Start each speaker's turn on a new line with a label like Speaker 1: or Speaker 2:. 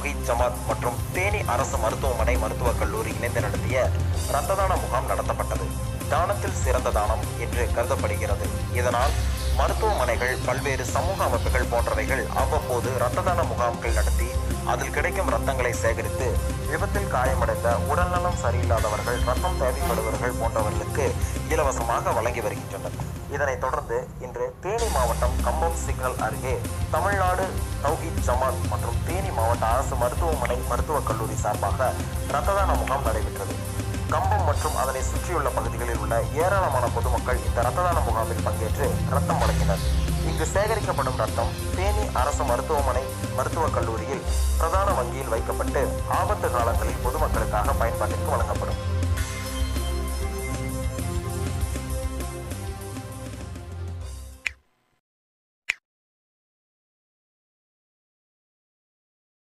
Speaker 1: தௌஹீத் ஜமாத் மற்றும் தேனி அரசு மருத்துவமனை மருத்துவக் கல்லூரி இணைந்து நடத்திய இரத்த தான முகாம் நடத்தப்பட்டது தானத்தில் சிறந்த தானம் என்று கருதப்படுகிறது இதனால் மருத்துவமனைகள் பல்வேறு சமூக அமைப்புகள் போன்றவைகள் அவ்வப்போது இரத்த தான முகாம்கள் நடத்தி அதில் கிடைக்கும் ரத்தங்களை சேகரித்து விபத்தில் காயமடைந்த உடல்நலம் சரியில்லாதவர்கள் ரத்தம் தேவைப்படுபவர்கள் போன்றவர்களுக்கு இலவசமாக வழங்கி வருகின்றனர் இதனைத் தொடர்ந்து இன்று தேனி மாவட்டம் கம்பம் சிக்னல் அருகே தமிழ்நாடு தௌஹீத் ஜமாத் மற்றும் தேனி மாவட்ட அரசு மருத்துவமனை மருத்துவக் கல்லூரி சார்பாக இரத்த தான முகாம் நடைபெற்றது கம்பம் மற்றும் அதனை சுற்றியுள்ள பகுதிகளில் உள்ள ஏராளமான பொதுமக்கள் இந்த இரத்த தான முகாமில் பங்கேற்று ரத்தம் வழங்கினர் இங்கு சேகரிக்கப்படும் ரத்தம் தேனி அரசு மருத்துவமனை மருத்துவக் கல்லூரியில் பிரதான வங்கியில் வைக்கப்பட்டு ஆபத்து காலங்களில் பொதுமக்களுக்காக பயன்பாட்டிற்கு வழங்கப்படும்